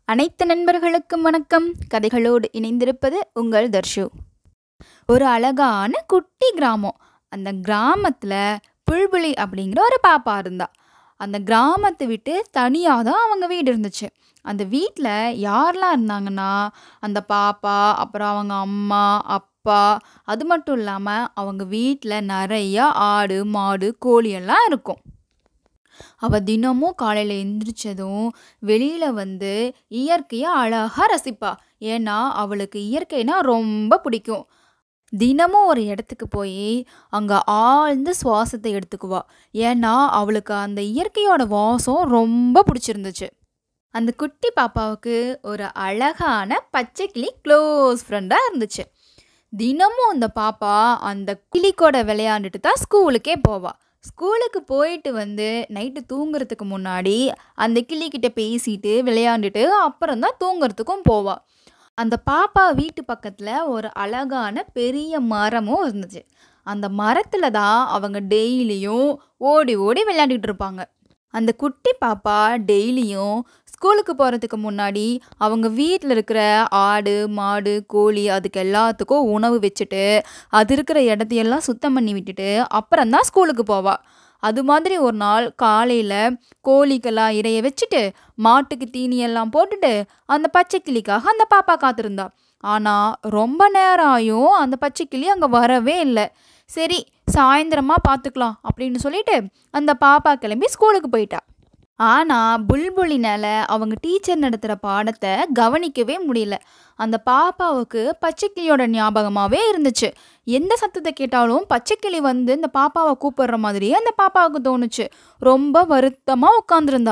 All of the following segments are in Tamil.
அனைத்து நண்பர்களுக்கும் வணக்கம் கதைகளோடு இணைந்திருப்பது உங்கள் தர்ஷு ஒரு அழகான குட்டி கிராமம் அந்த கிராமத்தில் புல்புலி அப்படிங்கிற ஒரு பாப்பா இருந்தா அந்த கிராமத்தை விட்டு தனியாக தான் அவங்க வீடு இருந்துச்சு அந்த வீட்டில் யாரெல்லாம் இருந்தாங்கன்னா அந்த பாப்பா அப்புறம் அவங்க அம்மா அப்பா அது மட்டும் இல்லாமல் அவங்க வீட்டில் நிறைய ஆடு மாடு கோழி எல்லாம் இருக்கும் அவள் தினமும் காலையில் எந்திரிச்சதும் வெளியில் வந்து இயற்கையை அழகாக ரசிப்பா ஏன்னா அவளுக்கு இயற்கைனா ரொம்ப பிடிக்கும் தினமும் ஒரு இடத்துக்கு போய் அங்கே ஆழ்ந்த சுவாசத்தை எடுத்துக்குவா ஏன்னா அவளுக்கு அந்த இயற்கையோட வாசம் ரொம்ப பிடிச்சிருந்துச்சு அந்த குட்டி பாப்பாவுக்கு ஒரு அழகான பச்சை கிளி க்ளோஸ் ஃப்ரெண்டாக இருந்துச்சு தினமும் அந்த பாப்பா அந்த கிளி கூட விளையாண்டுட்டு தான் ஸ்கூலுக்கே போவா ஸ்கூலுக்கு போயிட்டு வந்து நைட்டு தூங்குறதுக்கு முன்னாடி அந்த கிளிக்கிட்ட பேசிட்டு விளையாண்டுட்டு அப்புறம் தான் தூங்குறதுக்கும் போவா அந்த பாப்பா வீட்டு பக்கத்தில் ஒரு அழகான பெரிய மரமும் இருந்துச்சு அந்த மரத்தில் தான் அவங்க டெய்லியும் ஓடி ஓடி விளையாண்டுட்டு இருப்பாங்க அந்த குட்டி பாப்பா டெய்லியும் ஸ்கூலுக்கு போகிறதுக்கு முன்னாடி அவங்க வீட்டில் இருக்கிற ஆடு மாடு கோழி அதுக்கு எல்லாத்துக்கும் உணவு வச்சுட்டு அது இருக்கிற இடத்தையெல்லாம் சுத்தம் பண்ணி விட்டுட்டு அப்புறம் தான் ஸ்கூலுக்கு போவா அது மாதிரி ஒரு நாள் காலையில் கோழிக்கெல்லாம் இறைய வச்சுட்டு மாட்டுக்கு தீனியெல்லாம் போட்டுட்டு அந்த பச்சைக்கிளிக்காக அந்த பாப்பா காத்திருந்தா ஆனால் ரொம்ப நேரம் ஆயும் அந்த பச்சைக்கிளி அங்கே வரவே இல்லை சரி சாயந்தரமா பார்த்துக்கலாம் அப்படின்னு சொல்லிட்டு அந்த பாப்பா கிளம்பி ஸ்கூலுக்கு போயிட்டா ஆனால் புல்புலினால அவங்க டீச்சர் நடத்துகிற பாடத்தை கவனிக்கவே முடியல அந்த பாப்பாவுக்கு பச்சைக்கிளியோட ஞாபகமாகவே இருந்துச்சு எந்த சத்தத்தை கேட்டாலும் பச்சைக்கிளி வந்து இந்த பாப்பாவை கூப்பிடுற மாதிரியே அந்த பாப்பாவுக்கு தோணுச்சு ரொம்ப வருத்தமாக உட்காந்துருந்தா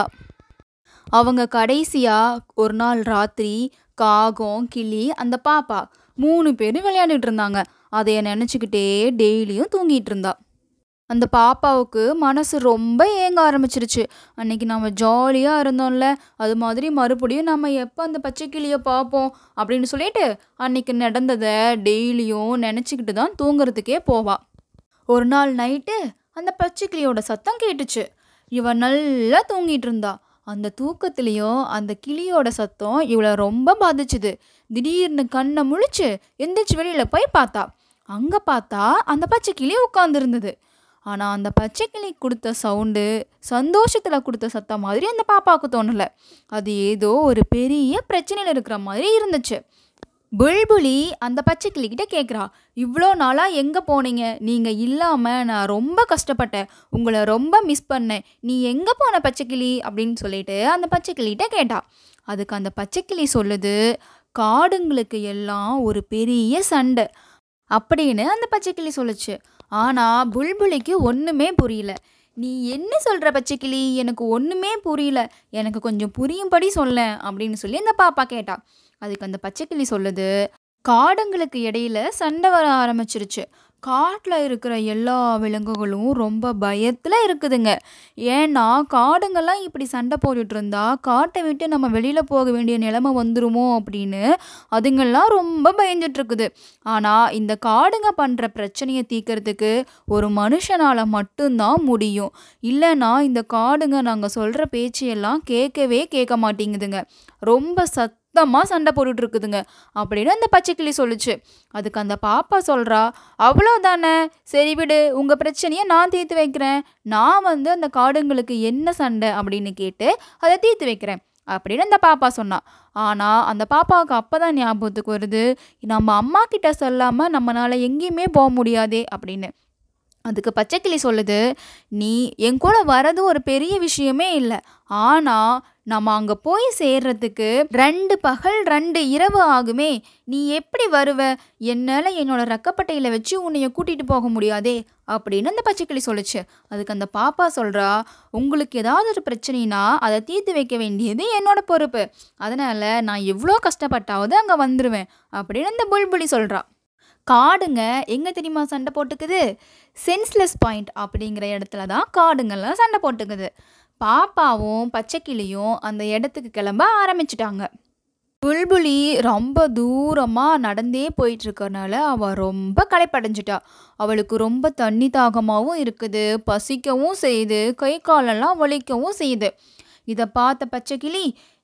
அவங்க கடைசியாக ஒரு நாள் ராத்திரி காகம் கிளி அந்த பாப்பா மூணு பேரும் விளையாண்டுட்டு இருந்தாங்க அதைய நினச்சிக்கிட்டே டெய்லியும் தூங்கிட்டு இருந்தா அந்த பாப்பாவுக்கு மனசு ரொம்ப ஏங்க ஆரம்பிச்சிருச்சு அன்னைக்கு நம்ம ஜாலியாக இருந்தோம்ல அது மாதிரி மறுபடியும் நம்ம எப்போ அந்த பச்சைக்கிளியை பார்ப்போம் அப்படின்னு சொல்லிட்டு அன்னைக்கு நடந்ததை டெய்லியும் நினச்சிக்கிட்டு தான் தூங்குறதுக்கே போவா ஒரு நாள் நைட்டு அந்த பச்சைக்கிளியோட சத்தம் கேட்டுச்சு இவன் நல்லா தூங்கிட்டு இருந்தா அந்த தூக்கத்துலேயும் அந்த கிளியோட சத்தம் இவளை ரொம்ப பாதிச்சுது திடீர்னு கண்ணை முழிச்சு எந்திரிச்சு வெளியில் போய் பார்த்தா அங்கே பார்த்தா அந்த பச்சை கிளி உட்காந்துருந்தது ஆனால் அந்த பச்சை கிளி கொடுத்த சவுண்டு சந்தோஷத்தில் கொடுத்த சத்தம் மாதிரி அந்த பாப்பாவுக்கு தோணலை அது ஏதோ ஒரு பெரிய பிரச்சனையில் இருக்கிற மாதிரி இருந்துச்சு புல்புலி அந்த பச்சை கிளிக்கிட்ட கேட்குறா இவ்வளோ நாளாக எங்கே போனீங்க நீங்கள் இல்லாமல் நான் ரொம்ப கஷ்டப்பட்டேன் உங்களை ரொம்ப மிஸ் பண்ணேன் நீ எங்கே போன பச்சைக்கிளி அப்படின்னு சொல்லிட்டு அந்த பச்சைக்கிளிகிட்ட கேட்டா அதுக்கு அந்த பச்சைக்கிளி சொல்லுது காடுங்களுக்கு எல்லாம் ஒரு பெரிய சண்டை அப்படின்னு அந்த பச்சைக்கிளி சொல்லுச்சு ஆனால் புல்புலிக்கு ஒன்றுமே புரியல நீ என்ன சொல்கிற பச்சைக்கிளி எனக்கு ஒன்றுமே புரியல எனக்கு கொஞ்சம் புரியும்படி சொல்ல அப்படின்னு சொல்லி அந்த பாப்பா கேட்டா அதுக்கு அந்த பச்சைக்கிளி சொல்லுது காடுங்களுக்கு இடையில சண்டை வர ஆரம்பிச்சிருச்சு காட்டில் இருக்கிற எல்லா விலங்குகளும் ரொம்ப பயத்தில் இருக்குதுங்க ஏன்னா காடுங்கள்லாம் இப்படி சண்டை போட்டுட்டு இருந்தா காட்டை விட்டு நம்ம வெளியில் போக வேண்டிய நிலைமை வந்துருமோ அப்படின்னு அதுங்கெல்லாம் ரொம்ப பயந்துட்டு இருக்குது ஆனால் இந்த காடுங்க பண்ணுற பிரச்சனையை தீர்க்கறதுக்கு ஒரு மனுஷனால் மட்டும்தான் முடியும் இல்லைன்னா இந்த காடுங்க நாங்கள் சொல்கிற பேச்சையெல்லாம் கேட்கவே கேட்க மாட்டேங்குதுங்க ரொம்ப சத் சுத்தமாக சண்டை போட்டுட்டு இருக்குதுங்க அப்படின்னு அந்த பச்சைக்கிளி சொல்லுச்சு அதுக்கு அந்த பாப்பா சொல்கிறா அவ்வளோதானே சரி விடு உங்கள் பிரச்சனையை நான் தீர்த்து வைக்கிறேன் நான் வந்து அந்த காடுங்களுக்கு என்ன சண்டை அப்படின்னு கேட்டு அதை தீர்த்து வைக்கிறேன் அப்படின்னு அந்த பாப்பா சொன்னான் ஆனால் அந்த பாப்பாவுக்கு அப்போ தான் ஞாபகத்துக்கு வருது நம்ம அம்மா கிட்ட சொல்லாமல் நம்மளால் எங்கேயுமே போக முடியாதே அப்படின்னு அதுக்கு பச்சைக்கிளி சொல்லுது நீ என் கூட வரது ஒரு பெரிய விஷயமே இல்லை ஆனால் நம்ம அங்கே போய் சேர்றதுக்கு ரெண்டு பகல் ரெண்டு இரவு ஆகுமே நீ எப்படி வருவ என்னால் என்னோட ரக்கப்பட்டையில் வச்சு உன்னைய கூட்டிகிட்டு போக முடியாதே அப்படின்னு அந்த பச்சைக்கிளி சொல்லுச்சு அதுக்கு அந்த பாப்பா சொல்கிறா உங்களுக்கு ஏதாவது ஒரு பிரச்சனைனா அதை தீர்த்து வைக்க வேண்டியது என்னோட பொறுப்பு அதனால் நான் எவ்வளோ கஷ்டப்பட்டாவது அங்கே வந்துடுவேன் அப்படின்னு அந்த புல்புலி சொல்கிறா காடுங்க எங்கே தெரியுமா சண்டை போட்டுக்குது சென்ஸ்லெஸ் பாயிண்ட் அப்படிங்கிற இடத்துல தான் காடுங்கள்லாம் சண்டை போட்டுக்குது பாப்பாவும் பச்சைக்கிளியும் அந்த இடத்துக்கு கிளம்ப ஆரம்பிச்சிட்டாங்க புல்புலி ரொம்ப தூரமாக நடந்தே போயிட்டுருக்கறனால அவள் ரொம்ப களைப்படைஞ்சிட்டா அவளுக்கு ரொம்ப தண்ணி தாகமாகவும் இருக்குது பசிக்கவும் செய்யுது கை காலெல்லாம் வலிக்கவும் செய்யுது இதை பார்த்த பச்சைக்கிளி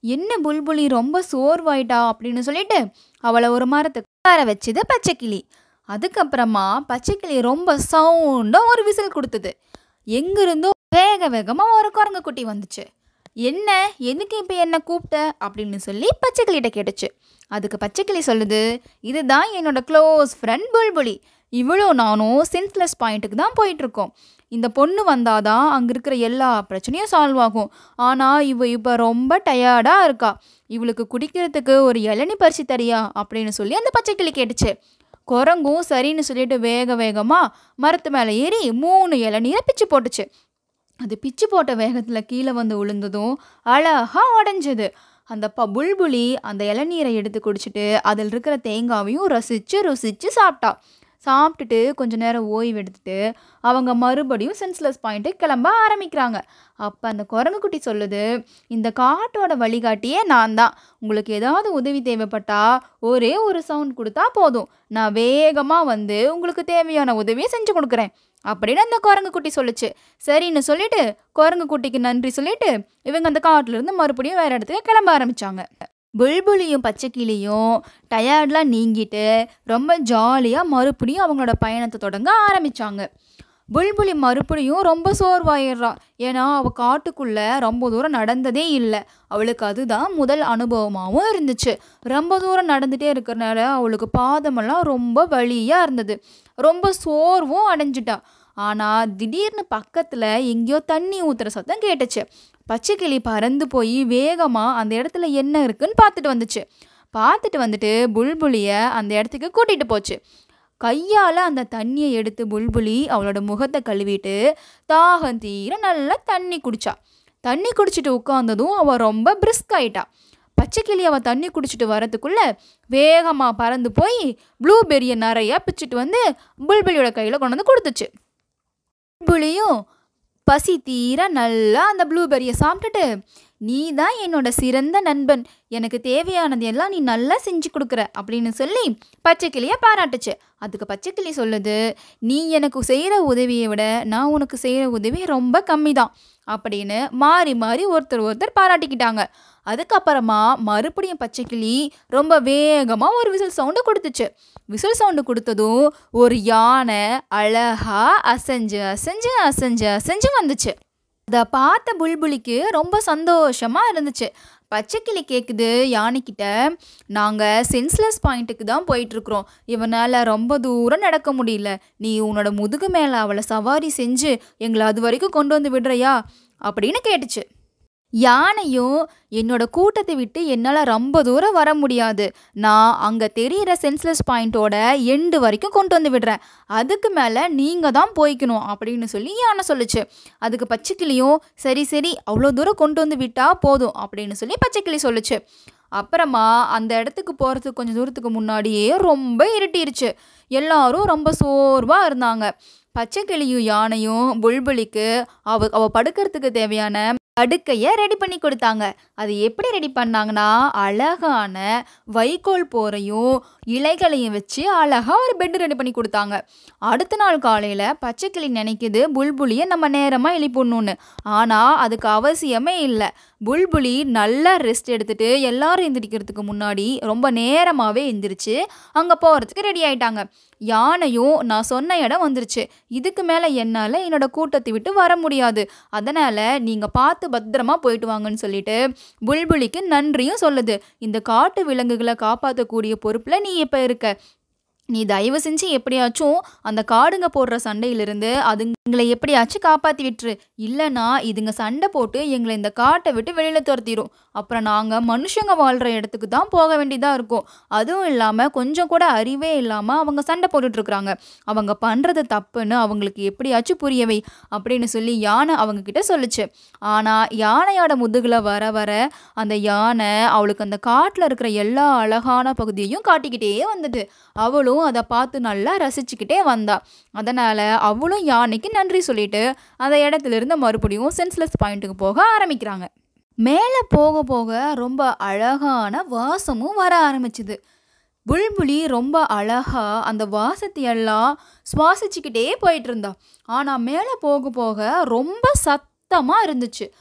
என்ன புல்புலி ரொம்ப சோர்வாயிட்டா அப்படின்னு சொல்லிட்டு அவளை ஒரு மரத்துக்கு உட்கார வச்சுது பச்சைக்கிளி அதுக்கப்புறமா பச்சைக்கிளி ரொம்ப சவுண்டாக ஒரு விசில் கொடுத்தது எங்கிருந்தோ வேக வேகமாக ஒரு குரங்கு குட்டி வந்துச்சு என்ன எதுக்கு இப்போ என்ன கூப்பிட்ட அப்படின்னு சொல்லி பச்சைக்கிளிகிட்ட கேட்டுச்சு அதுக்கு பச்சைக்கிளி சொல்லுது இதுதான் என்னோட க்ளோஸ் ஃப்ரெண்ட் புல்புலி இவ்வளோ நானும் சென்ஸ்லெஸ் பாயிண்ட்டுக்கு தான் போயிட்டுருக்கோம் இந்த பொண்ணு வந்தாதான் அங்கே இருக்கிற எல்லா பிரச்சனையும் சால்வ் ஆகும் ஆனால் இவ இப்போ ரொம்ப டயர்டாக இருக்கா இவளுக்கு குடிக்கிறதுக்கு ஒரு இளநி பறிச்சு தரியா அப்படின்னு சொல்லி அந்த பச்சைக்கிளி கேட்டுச்சு குரங்கும் சரின்னு சொல்லிட்டு வேக வேகமாக மரத்து மேலே ஏறி மூணு இளநீரை பிச்சு போட்டுச்சு அது பிச்சு போட்ட வேகத்தில் கீழே வந்து விழுந்ததும் அழகா உடஞ்சது அந்த ப புல்புலி அந்த இளநீரை எடுத்து குடிச்சிட்டு அதில் இருக்கிற தேங்காவையும் ரசித்து ருசித்து சாப்பிட்டா சாப்பிட்டுட்டு கொஞ்ச நேரம் ஓய்வு எடுத்துட்டு அவங்க மறுபடியும் சென்ஸ்லெஸ் பாயிண்ட்டு கிளம்ப ஆரம்பிக்கிறாங்க அப்போ அந்த குரங்கு குட்டி சொல்லுது இந்த காட்டோட வழிகாட்டியே நான் தான் உங்களுக்கு ஏதாவது உதவி தேவைப்பட்டா ஒரே ஒரு சவுண்ட் கொடுத்தா போதும் நான் வேகமாக வந்து உங்களுக்கு தேவையான உதவியை செஞ்சு கொடுக்குறேன் அப்படின்னு அந்த குரங்கு குட்டி சொல்லுச்சு சரின்னு சொல்லிட்டு குரங்கு குட்டிக்கு நன்றி சொல்லிட்டு இவங்க அந்த காட்டிலேருந்து மறுபடியும் வேற இடத்துக்கு கிளம்ப ஆரம்பிச்சாங்க புல்புலியும் பச்சைக்கிளியும் டயர்ட்லாம் நீங்கிட்டு ரொம்ப ஜாலியாக மறுபடியும் அவங்களோட பயணத்தை தொடங்க ஆரம்பித்தாங்க புல்புலி மறுபடியும் ரொம்ப சோர்வாயிடுறா ஏன்னா அவள் காட்டுக்குள்ளே ரொம்ப தூரம் நடந்ததே இல்லை அவளுக்கு அதுதான் முதல் அனுபவமாகவும் இருந்துச்சு ரொம்ப தூரம் நடந்துகிட்டே இருக்கிறனால அவளுக்கு பாதமெல்லாம் ரொம்ப வலியாக இருந்தது ரொம்ப சோர்வும் அடைஞ்சிட்டா ஆனால் திடீர்னு பக்கத்தில் எங்கேயோ தண்ணி ஊற்றுற சத்தம் கேட்டுச்சு பச்சைக்கிளி பறந்து போய் வேகமாக அந்த இடத்துல என்ன இருக்குன்னு பார்த்துட்டு வந்துச்சு பார்த்துட்டு வந்துட்டு புல்புலியை அந்த இடத்துக்கு கூட்டிகிட்டு போச்சு கையால் அந்த தண்ணியை எடுத்து புல்புலி அவளோட முகத்தை கழுவிட்டு தாகம் தீர நல்லா தண்ணி குடிச்சா தண்ணி குடிச்சிட்டு உட்காந்ததும் அவள் ரொம்ப பிரிஸ்க் ஆயிட்டா பச்சைக்கிளி அவள் தண்ணி குடிச்சிட்டு வரதுக்குள்ள வேகமாக பறந்து போய் ப்ளூபெரியை நிறையா பிச்சுட்டு வந்து புல்புலியோட கையில் கொண்டு வந்து கொடுத்துச்சு புலியும் பசி தீர நல்லா அந்த ப்ளூபெரியை சாப்பிட்டுட்டு நீ தான் என்னோட சிறந்த நண்பன் எனக்கு தேவையானது எல்லாம் நீ நல்லா செஞ்சு கொடுக்குற அப்படின்னு சொல்லி பச்சைக்கிளியை பாராட்டுச்சு அதுக்கு பச்சைக்கிளி சொல்லுது நீ எனக்கு செய்கிற உதவியை விட நான் உனக்கு செய்கிற உதவி ரொம்ப கம்மி தான் அப்படின்னு மாறி மாறி ஒருத்தர் ஒருத்தர் பாராட்டிக்கிட்டாங்க அதுக்கப்புறமா மறுபடியும் பச்சைக்கிளி ரொம்ப வேகமாக ஒரு விசில் சவுண்டு கொடுத்துச்சு விசில் சவுண்டு கொடுத்ததும் ஒரு யானை அழகா அசைஞ்சு அசைஞ்சு அசைஞ்சு அசைஞ்சு வந்துச்சு அதை பார்த்த புல்புலிக்கு ரொம்ப சந்தோஷமாக இருந்துச்சு பச்சைக்கிளி கேட்குது யானைக்கிட்ட நாங்கள் சென்ஸ்லெஸ் பாயிண்ட்டுக்கு தான் போயிட்டுருக்குறோம் இவனால் ரொம்ப தூரம் நடக்க முடியல நீ உன்னோட முதுகு மேலே அவளை சவாரி செஞ்சு எங்களை அது வரைக்கும் கொண்டு வந்து விடுறியா அப்படின்னு கேட்டுச்சு யானையும் என்னோட கூட்டத்தை விட்டு என்னால் ரொம்ப தூரம் வர முடியாது நான் அங்கே தெரியிற சென்ஸ்லெஸ் பாயிண்ட்டோட எண்டு வரைக்கும் கொண்டு வந்து விடுறேன் அதுக்கு மேலே நீங்கள் தான் போய்க்கணும் அப்படின்னு சொல்லி யானை சொல்லுச்சு அதுக்கு பச்சைக்கிளியும் சரி சரி அவ்வளோ தூரம் கொண்டு வந்து விட்டா போதும் அப்படின்னு சொல்லி பச்சைக்கிளி சொல்லுச்சு அப்புறமா அந்த இடத்துக்கு போகிறதுக்கு கொஞ்சம் தூரத்துக்கு முன்னாடியே ரொம்ப இருட்டிருச்சு எல்லாரும் ரொம்ப சோர்வாக இருந்தாங்க பச்சைக்கிளியும் யானையும் புல்புலிக்கு அவ அவ படுக்கிறதுக்கு தேவையான படுக்கையை ரெடி பண்ணி கொடுத்தாங்க அது எப்படி ரெடி பண்ணாங்கன்னா அழகான வைக்கோல் போரையும் இலைகளையும் வச்சு அழகாக ஒரு பெட் ரெடி பண்ணி கொடுத்தாங்க அடுத்த நாள் காலையில் பச்சைக்கிளி நினைக்குது புல்புலியை நம்ம நேரமாக எழுப்பிடணுன்னு ஆனால் அதுக்கு அவசியமே இல்லை புல்புலி நல்லா ரெஸ்ட் எடுத்துட்டு எல்லாரும் எந்திரிக்கிறதுக்கு முன்னாடி ரொம்ப நேரமாகவே எந்திரிச்சு அங்கே போகிறதுக்கு ரெடி ஆயிட்டாங்க யானையும் நான் சொன்ன இடம் வந்துருச்சு இதுக்கு மேலே என்னால் என்னோட கூட்டத்தை விட்டு வர முடியாது அதனால் நீங்கள் பார்த்து பத்திரமா போயிட்டு வாங்கன்னு சொல்லிட்டு புல்புலிக்கு நன்றியும் சொல்லுது இந்த காட்டு விலங்குகளை காப்பாற்றக்கூடிய பொறுப்பில் நீ இப்போ இருக்க நீ தயவு செஞ்சு எப்படியாச்சும் அந்த காடுங்க போடுற சண்டையிலிருந்து அதுங்களை எப்படியாச்சும் காப்பாற்றி விட்டுரு இல்லைனா இதுங்க சண்டை போட்டு எங்களை இந்த காட்டை விட்டு வெளியில் துரத்திடும் அப்புறம் நாங்கள் மனுஷங்க வாழ்கிற இடத்துக்கு தான் போக வேண்டியதாக இருக்கும் அதுவும் இல்லாமல் கொஞ்சம் கூட அறிவே இல்லாமல் அவங்க சண்டை போட்டுட்ருக்குறாங்க அவங்க பண்ணுறது தப்புன்னு அவங்களுக்கு எப்படியாச்சும் புரியவை அப்படின்னு சொல்லி யானை அவங்க கிட்ட சொல்லுச்சு ஆனால் யானையோட முதுகில் வர வர அந்த யானை அவளுக்கு அந்த காட்டில் இருக்கிற எல்லா அழகான பகுதியையும் காட்டிக்கிட்டே வந்தது அவளும் அதை பார்த்து நல்லா ரசிச்சுக்கிட்டே வந்தா அதனால் அவளும் யானைக்கு நன்றி சொல்லிட்டு அந்த இடத்துல இருந்து மறுபடியும் சென்ஸ்லெஸ் பாயிண்ட்டுக்கு போக ஆரம்பிக்கிறாங்க மேலே போக போக ரொம்ப அழகான வாசமும் வர ஆரம்பிச்சுது புல்புலி ரொம்ப அழகா அந்த வாசத்தை எல்லாம் சுவாசிச்சுக்கிட்டே போயிட்டு இருந்தா ஆனால் மேலே போக போக ரொம்ப சத்தமாக இருந்துச்சு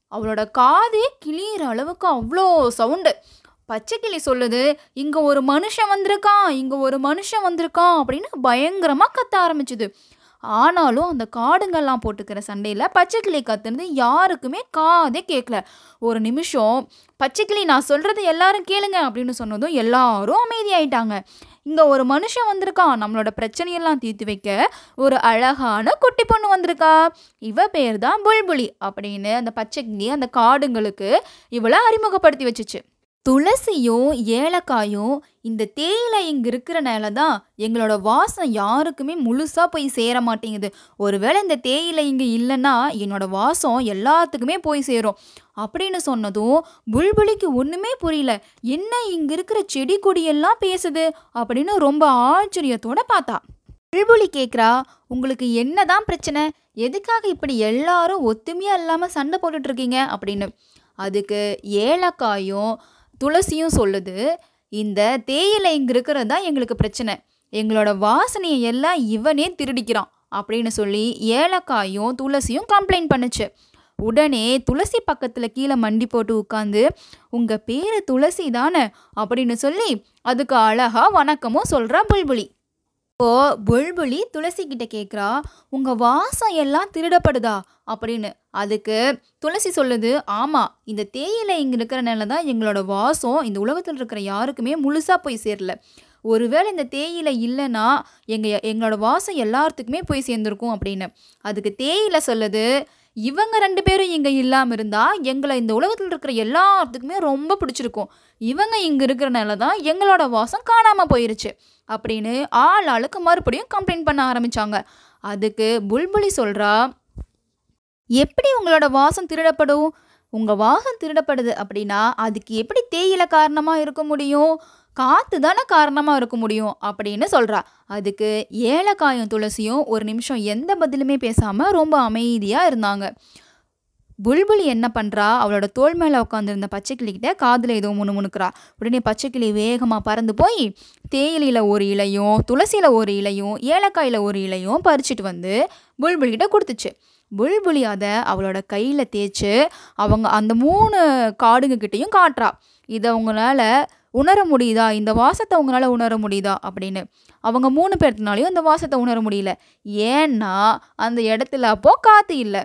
அவளோட காதே கிளியிற அளவுக்கு அவ்வளோ சவுண்டு பச்சைக்கிளி சொல்லுது இங்கே ஒரு மனுஷன் வந்திருக்கான் இங்கே ஒரு மனுஷன் வந்திருக்கான் அப்படின்னு பயங்கரமாக கத்த ஆரம்பிச்சுது ஆனாலும் அந்த காடுங்கள்லாம் போட்டுக்கிற சண்டையில் பச்சைக்கிளி கத்துனது யாருக்குமே காதே கேட்கல ஒரு நிமிஷம் பச்சைக்கிளி நான் சொல்கிறது எல்லாரும் கேளுங்க அப்படின்னு சொன்னதும் எல்லாரும் அமைதியாயிட்டாங்க இங்கே ஒரு மனுஷன் வந்திருக்கான் நம்மளோட பிரச்சனையெல்லாம் தீர்த்து வைக்க ஒரு அழகான குட்டி பொண்ணு வந்திருக்கா இவ பேர் தான் புல்புலி அப்படின்னு அந்த பச்சைக்கிளி அந்த காடுங்களுக்கு இவளை அறிமுகப்படுத்தி வச்சுச்சு துளசியும் ஏலக்காயும் இந்த தேயிலை இங்கே இருக்கிறனால தான் எங்களோட வாசம் யாருக்குமே முழுசாக போய் சேர மாட்டேங்குது ஒருவேளை இந்த தேயிலை இங்கே இல்லைன்னா என்னோட வாசம் எல்லாத்துக்குமே போய் சேரும் அப்படின்னு சொன்னதும் புல்புலிக்கு ஒன்றுமே புரியல என்ன இங்கே இருக்கிற செடி கொடியெல்லாம் பேசுது அப்படின்னு ரொம்ப ஆச்சரியத்தோட பார்த்தா புல்புலி கேட்குறா உங்களுக்கு என்னதான் பிரச்சனை எதுக்காக இப்படி எல்லாரும் ஒத்துமையாக இல்லாமல் சண்டை போட்டுட்டு இருக்கீங்க அப்படின்னு அதுக்கு ஏலக்காயும் துளசியும் சொல்லுது இந்த தேயிலை இங்கே இருக்கிறது தான் எங்களுக்கு பிரச்சனை எங்களோட வாசனையை எல்லாம் இவனே திருடிக்கிறான் அப்படின்னு சொல்லி ஏலக்காயும் துளசியும் கம்ப்ளைண்ட் பண்ணுச்சு உடனே துளசி பக்கத்தில் கீழே மண்டி போட்டு உட்காந்து உங்கள் பேர் துளசி தானே அப்படின்னு சொல்லி அதுக்கு அழகா வணக்கமும் சொல்கிறா புல்புலி இப்போ புல்புலி துளசி கிட்ட கேட்குறா உங்கள் வாசம் எல்லாம் திருடப்படுதா அப்படின்னு அதுக்கு துளசி சொல்லுது ஆமாம் இந்த தேயிலை இங்கே இருக்கிறனால தான் எங்களோட வாசம் இந்த உலகத்தில் இருக்கிற யாருக்குமே முழுசாக போய் சேரல ஒருவேளை இந்த தேயிலை இல்லைன்னா எங்கள் எங்களோட வாசம் எல்லாத்துக்குமே போய் சேர்ந்துருக்கும் அப்படின்னு அதுக்கு தேயிலை சொல்லுது இவங்க ரெண்டு பேரும் இங்கே இல்லாமல் இருந்தால் எங்களை இந்த உலகத்தில் இருக்கிற எல்லாத்துக்குமே ரொம்ப பிடிச்சிருக்கும் இவங்க இங்கே இருக்கிறனால தான் எங்களோட வாசம் காணாமல் போயிருச்சு அப்படின்னு ஆள் ஆளுக்கு மறுபடியும் கம்ப்ளைண்ட் பண்ண ஆரம்பித்தாங்க அதுக்கு புல்புலி சொல்கிறா எப்படி உங்களோட வாசம் திருடப்படும் உங்கள் வாசம் திருடப்படுது அப்படின்னா அதுக்கு எப்படி தேயிலை காரணமாக இருக்க முடியும் காற்று தானே காரணமாக இருக்க முடியும் அப்படின்னு சொல்கிறா அதுக்கு ஏலக்காயும் துளசியும் ஒரு நிமிஷம் எந்த பதிலுமே பேசாமல் ரொம்ப அமைதியாக இருந்தாங்க புல்புலி என்ன பண்ணுறா அவளோட தோள் மேலே உட்காந்துருந்த பச்சைக்கிளிக்கிட்ட காதில் ஏதோ முணு முணுக்கிறா உடனே பச்சைக்கிளி வேகமாக பறந்து போய் தேயிலையில் ஒரு இலையும் துளசியில் ஒரு இலையும் ஏலக்காயில் ஒரு இலையும் பறிச்சிட்டு வந்து புல்புலிகிட்ட கொடுத்துச்சு புல்புலி அதை அவளோட கையில் தேய்ச்சி அவங்க அந்த மூணு காடுங்கக்கிட்டேயும் காட்டுறா இதை அவங்களால உணர முடியுதா இந்த வாசத்தை உங்களால் உணர முடியுதா அப்படின்னு அவங்க மூணு பேர்த்தினாலையும் அந்த வாசத்தை உணர முடியல ஏன்னா அந்த இடத்துல அப்போது காற்று இல்லை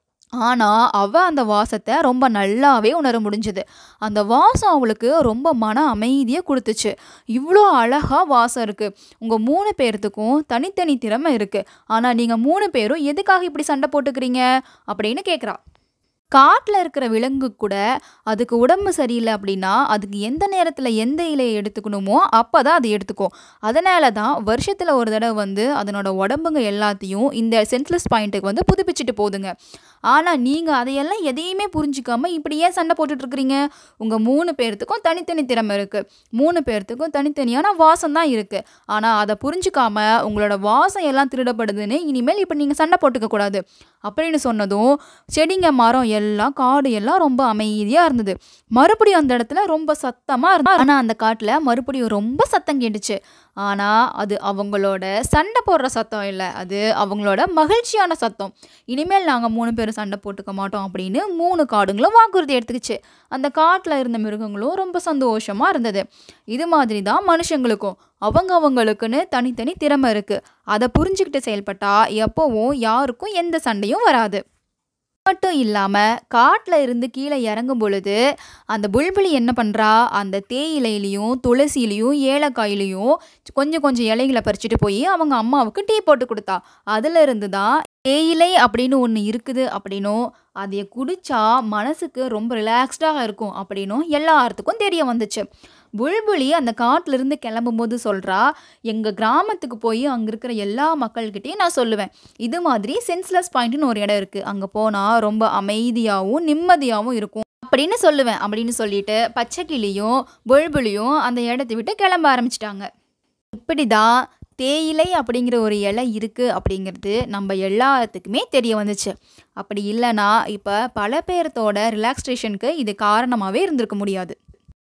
ஆனால் அவள் அந்த வாசத்தை ரொம்ப நல்லாவே உணர முடிஞ்சுது அந்த வாசம் அவளுக்கு ரொம்ப மன அமைதியை கொடுத்துச்சு இவ்வளோ அழகாக வாசம் இருக்குது உங்கள் மூணு பேர்த்துக்கும் தனித்தனி திறமை இருக்குது ஆனால் நீங்கள் மூணு பேரும் எதுக்காக இப்படி சண்டை போட்டுக்கிறீங்க அப்படின்னு கேட்குறா காட்டில் இருக்கிற விலங்கு கூட அதுக்கு உடம்பு சரியில்லை அப்படின்னா அதுக்கு எந்த நேரத்தில் எந்த இலையை எடுத்துக்கணுமோ அப்போ தான் அது எடுத்துக்கும் அதனால தான் வருஷத்தில் ஒரு தடவை வந்து அதனோட உடம்புங்க எல்லாத்தையும் இந்த சென்ஸ்லெஸ் பாயிண்ட்டுக்கு வந்து புதுப்பிச்சுட்டு போகுதுங்க ஆனால் நீங்கள் அதையெல்லாம் எதையுமே புரிஞ்சிக்காம இப்படி ஏன் சண்டை போட்டுட்ருக்கிறீங்க உங்கள் மூணு பேர்த்துக்கும் தனித்தனி திறமை இருக்குது மூணு பேர்த்துக்கும் தனித்தனியான வாசம் தான் இருக்குது ஆனால் அதை புரிஞ்சிக்காம உங்களோட வாசம் எல்லாம் திருடப்படுதுன்னு இனிமேல் இப்போ நீங்கள் சண்டை போட்டுக்க கூடாது அப்படின்னு சொன்னதும் செடிங்க மரம் எல்லாம் காடு எல்லாம் ரொம்ப அமைதியாக இருந்தது மறுபடியும் அந்த இடத்துல ரொம்ப சத்தமாக இருந்தது ஆனால் அந்த காட்டில் மறுபடியும் ரொம்ப சத்தம் கேட்டுச்சு ஆனால் அது அவங்களோட சண்டை போடுற சத்தம் இல்லை அது அவங்களோட மகிழ்ச்சியான சத்தம் இனிமேல் நாங்கள் மூணு பேரும் சண்டை போட்டுக்க மாட்டோம் அப்படின்னு மூணு காடுங்களும் வாக்குறுதி எடுத்துக்கிச்சு அந்த காட்டில் இருந்த மிருகங்களும் ரொம்ப சந்தோஷமாக இருந்தது இது மாதிரி தான் மனுஷங்களுக்கும் அவங்க அவங்களுக்குன்னு தனித்தனி திறமை இருக்குது அதை புரிஞ்சுக்கிட்டு செயல்பட்டா எப்போவும் யாருக்கும் எந்த சண்டையும் வராது மட்டும் இல்லாமல் காட்டில் இருந்து கீழே இறங்கும் பொழுது அந்த புல்புலி என்ன பண்ணுறா அந்த தேயிலையிலையும் துளசிலையும் ஏலக்காயிலையும் கொஞ்சம் கொஞ்சம் இலைகளை பறிச்சுட்டு போய் அவங்க அம்மாவுக்கு டீ போட்டு கொடுத்தா அதுல இருந்து தான் தேயிலை அப்படின்னு ஒன்று இருக்குது அப்படின்னும் அதை குடிச்சா மனசுக்கு ரொம்ப ரிலாக்ஸ்டாக இருக்கும் அப்படின்னும் எல்லாத்துக்கும் தெரிய வந்துச்சு புல்புலி அந்த காட்டிலிருந்து கிளம்பும்போது சொல்கிறா எங்கள் கிராமத்துக்கு போய் அங்கே இருக்கிற எல்லா மக்கள்கிட்டையும் நான் சொல்லுவேன் இது மாதிரி சென்ஸ்லெஸ் பாயிண்ட்னு ஒரு இடம் இருக்குது அங்கே போனால் ரொம்ப அமைதியாகவும் நிம்மதியாகவும் இருக்கும் அப்படின்னு சொல்லுவேன் அப்படின்னு சொல்லிட்டு பச்சைக்கிளியும் புல்புலியும் அந்த இடத்த விட்டு கிளம்ப ஆரம்பிச்சிட்டாங்க இப்படி தான் தேயிலை அப்படிங்கிற ஒரு இலை இருக்குது அப்படிங்கிறது நம்ம எல்லாத்துக்குமே தெரிய வந்துச்சு அப்படி இல்லைன்னா இப்போ பல பேர்த்தோட ரிலாக்ஸேஷனுக்கு இது காரணமாகவே இருந்திருக்க முடியாது